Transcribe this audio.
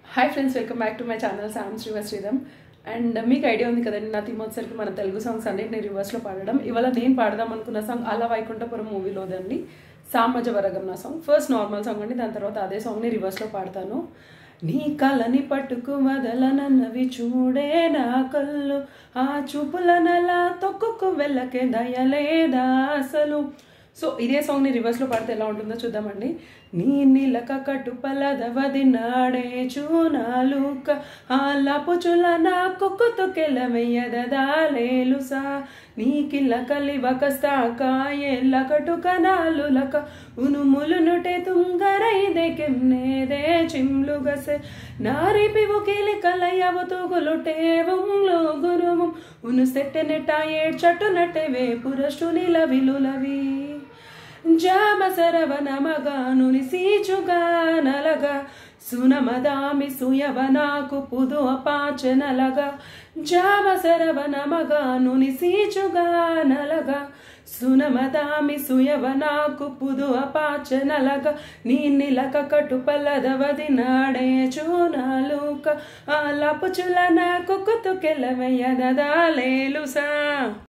hi friends welcome back to my channel సామ్ శ్రీధం and మీకు ఐడియా ఉంది కదండి నా తిమ్మోత్సరికి మన తెలుగు సాంగ్స్ అన్నిటిని రివర్స్లో పాడడం ఇవాళ నేను పాడదాం అనుకున్న సాంగ్ అలా వైకుంఠపురం మూవీలోదండి సామజ వరగం నా సాంగ్ ఫస్ట్ నార్మల్ సాంగ్ అండి దాని తర్వాత అదే సాంగ్ని రివర్స్లో పాడతాను నీ కళని పట్టుకు వదలనన్నవి చూడే నా కళ్ళు ఆ చూపులనలా తొక్కుకు వెళ్ళకే దయలేదా అసలు సో ఇదే సాంగ్ని రివర్స్లో పాడితే ఎలా ఉంటుందో చూద్దామండి నీ నీలక కట్టు పలదవది నాడే చూనాలుక ఆలపు చుల నా కుక్కుతు కెలమెయ్యదదాలేలుసా నీ కిల్ల కలివక స్తాక ఎల్ల కటు కనాలులక ఉనుములునుటే తుంగరైదే కెమ్నేదే చిమ్లుగసె నారి పివు కిలి కలయవు తూగులుటేవుంలో గురువం ఉను సెట్టెనెట ఏడ్చటు నటెవే పురష్టు నిలవిలులవి జామ సరవన మగాను నిసీచుగా నలగా సునమదామి సుయవనాకు పుదు అపాచనలగా జామ సరవన మగాను నిసీచుగా నలగా సునమదామి సుయవనాకు పుదు అపాచనలగా నీ నిలక కటు పల్లదవది నాడే చూనాలుక ఆలపు చుల నాకు కుతుకెలవయ్యదదాలేలుసా